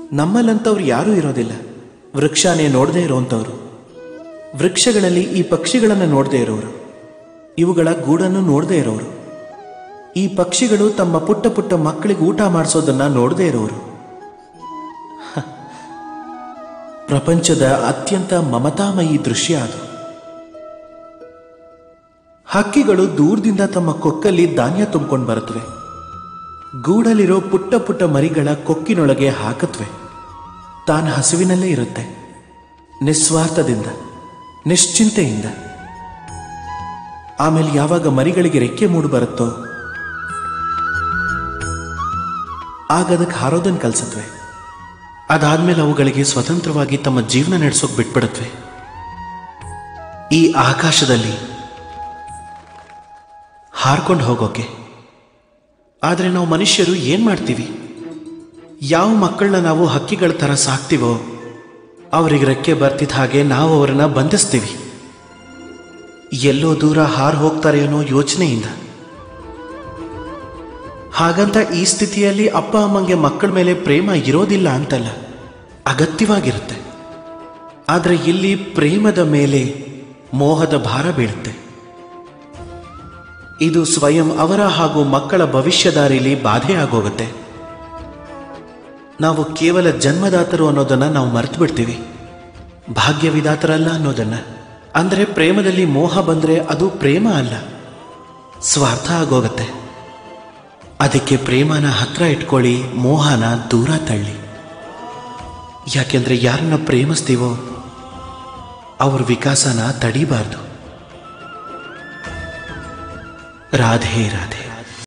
ನಮ್ಮಲ್ಲಂಥವ್ರು ಯಾರೂ ಇರೋದಿಲ್ಲ ವೃಕ್ಷನೇ ನೋಡದೇ ಇರೋಂಥವ್ರು ವೃಕ್ಷಗಳಲ್ಲಿ ಈ ಪಕ್ಷಿಗಳನ್ನು ನೋಡದೇ ಇರೋರು ಇವುಗಳ ಗೂಡನ್ನು ನೋಡದೇ ಇರೋರು ಈ ಪಕ್ಷಿಗಳು ತಮ್ಮ ಪುಟ್ಟ ಪುಟ್ಟ ಮಕ್ಕಳಿಗೆ ಊಟ ಮಾಡಿಸೋದನ್ನ ನೋಡದೇ ಇರೋರು ಹ. ಪ್ರಪಂಚದ ಅತ್ಯಂತ ಮಮತಾಮಯಿ ದೃಶ್ಯ ಅದು ಹಕ್ಕಿಗಳು ದೂರದಿಂದ ತಮ್ಮ ಕೊಕ್ಕಲ್ಲಿ ಧಾನ್ಯ ತುಂಬಿಕೊಂಡು ಬರುತ್ತವೆ ಗೂಡಲಿರೋ ಪುಟ್ಟ ಪುಟ್ಟ ಮರಿಗಳ ಕೊಕ್ಕಿನೊಳಗೆ ಹಾಕತ್ವೆ ತಾನು ಹಸುವಿನಲ್ಲೇ ಇರುತ್ತೆ ನಿಸ್ವಾರ್ಥದಿಂದ ನಿಶ್ಚಿಂತೆಯಿಂದ ಆಮೇಲೆ ಯಾವಾಗ ಮರಿಗಳಿಗೆ ರೆಕ್ಕೆ ಮೂಡು ಬರುತ್ತೋ ಆಗ ಅದಕ್ಕೆ ಹಾರೋದನ್ನು ಕಲ್ಸತ್ವೆ ಅದಾದ್ಮೇಲೆ ಅವುಗಳಿಗೆ ಸ್ವತಂತ್ರವಾಗಿ ತಮ್ಮ ಜೀವನ ನಡೆಸೋಕೆ ಬಿಟ್ಬಿಡತ್ವೆ ಈ ಆಕಾಶದಲ್ಲಿ ಹಾರ್ಕೊಂಡು ಹೋಗೋಕೆ ಆದರೆ ನಾವು ಮನುಷ್ಯರು ಏನು ಮಾಡ್ತೀವಿ ಯಾವ ಮಕ್ಕಳನ್ನ ನಾವು ಹಕ್ಕಿಗಳ ಥರ ಸಾಕ್ತೀವೋ ಅವರಿಗೆ ರೆಕ್ಕೆ ಬರ್ತಿದ್ದ ಹಾಗೆ ನಾವು ಅವರನ್ನ ಬಂಧಿಸ್ತೀವಿ ಎಲ್ಲೋ ದೂರ ಹಾರು ಹೋಗ್ತಾರೆ ಅನ್ನೋ ಯೋಚನೆಯಿಂದ ಹಾಗಂತ ಈ ಸ್ಥಿತಿಯಲ್ಲಿ ಅಪ್ಪ ಅಮ್ಮಂಗೆ ಮಕ್ಕಳ ಮೇಲೆ ಪ್ರೇಮ ಇರೋದಿಲ್ಲ ಅಂತಲ್ಲ ಅಗತ್ಯವಾಗಿರುತ್ತೆ ಆದರೆ ಇಲ್ಲಿ ಪ್ರೇಮದ ಮೇಲೆ ಮೋಹದ ಭಾರ ಬೀಳುತ್ತೆ ಇದು ಸ್ವಯಂ ಅವರ ಹಾಗೂ ಮಕ್ಕಳ ಭವಿಷ್ಯದಾರಿಲಿ ಬಾಧೆ ಆಗೋಗುತ್ತೆ ನಾವು ಕೇವಲ ಜನ್ಮದಾತರು ಅನ್ನೋದನ್ನ ನಾವು ಮರೆತು ಬಿಡ್ತೀವಿ ಭಾಗ್ಯವಿದಾತರಲ್ಲ ಅನ್ನೋದನ್ನ ಅಂದ್ರೆ ಪ್ರೇಮದಲ್ಲಿ ಮೋಹ ಬಂದ್ರೆ ಅದು ಪ್ರೇಮ ಅಲ್ಲ ಸ್ವಾರ್ಥ ಆಗೋಗತ್ತೆ ಅದಕ್ಕೆ ಪ್ರೇಮನ ಹತ್ರ ಇಟ್ಕೊಳ್ಳಿ ಮೋಹನ ದೂರ ತಳ್ಳಿ ಯಾಕೆಂದ್ರೆ ಯಾರನ್ನ ಪ್ರೇಮಿಸ್ತೀವೋ ಅವ್ರ ವಿಕಾಸನ ತಡಿಬಾರ್ದು ರಾಧೆ ರಾಧೆ